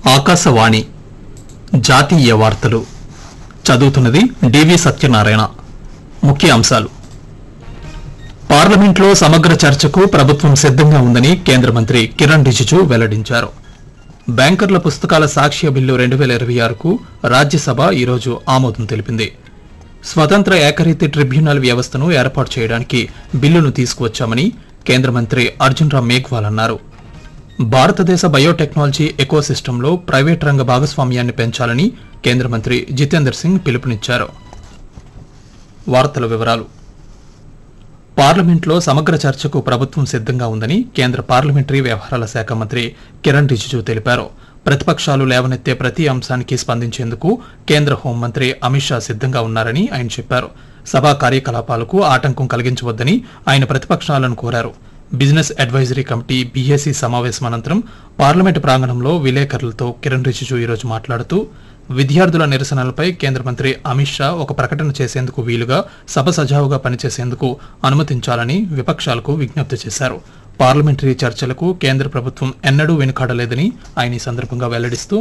ఆకాశవాణి జాతీయ వార్తలు చదువుతున్నది డివి సత్యనారాయణ ముఖ్య అంశాలు పార్లమెంట్లో సమగ్ర చర్చకు ప్రభుత్వం సిద్ధంగా ఉందని కేంద్ర మంత్రి కిరణ్ రిజిజు వెల్లడించారు బ్యాంకర్ల పుస్తకాల సాక్ష్య బిల్లు రెండు వేల ఇరవై ఆరుకు రాజ్యసభ ఈరోజు ఆమోదం తెలిపింది స్వతంత్ర ఏకరీతి ట్రిబ్యునల్ వ్యవస్థను ఏర్పాటు చేయడానికి బిల్లును తీసుకువచ్చామని కేంద్ర మంత్రి అర్జున్ రామ్ మేఘ్వాల్ అన్నారు భారతదేశ బయోటెక్నాలజీ ఎకోసిస్టంలో ప్రైవేట్ రంగ భాగస్వామ్యాన్ని పెంచాలని కేంద్ర మంత్రి జితేందర్ సింగ్ పిలుపునిచ్చారు వార్తల వివరాలు పార్లమెంట్లో సమగ్ర చర్చకు ప్రభుత్వం సిద్ధంగా ఉందని కేంద్ర పార్లమెంటరీ వ్యవహారాల శాఖ మంత్రి కిరణ్ రిజిజు తెలిపారు ప్రతిపక్షాలు లేవనెత్తే ప్రతి అంశానికి స్పందించేందుకు కేంద్ర హోంమంత్రి అమిత్ షా సిద్ధంగా ఉన్నారని ఆయన చెప్పారు సభా కార్యకలాపాలకు ఆటంకం కలిగించవద్దని ఆయన ప్రతిపక్షాలను కోరారు బిజినెస్ అడ్వైజరీ కమిటీ బీఏసీ సమావేశం అనంతరం పార్లమెంటు ప్రాంగణంలో విలేకరులతో కిరణ్ రిజిజు ఈరోజు మాట్లాడుతూ విద్యార్థుల నిరసనలపై కేంద్ర మంత్రి అమిత్ షా ఒక ప్రకటన చేసేందుకు వీలుగా సభ సజావుగా పనిచేసేందుకు అనుమతించాలని విపక్షాలకు విజ్ఞప్తి చేశారు పార్లమెంటరీ చర్చలకు కేంద్ర ప్రభుత్వం ఎన్నడూ వెనుకాడలేదని ఆయన ఈ సందర్భంగా వెల్లడిస్తూ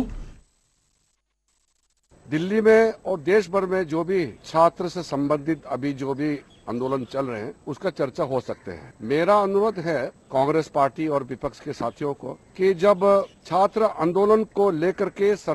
दिल्ली में और देश भर में जो भी छात्र से संबंधित अभी जो भी आंदोलन चल रहे हैं उसका चर्चा हो सकते हैं मेरा अनुरोध है कांग्रेस पार्टी और विपक्ष के साथियों को कि जब छात्र आंदोलन को लेकर के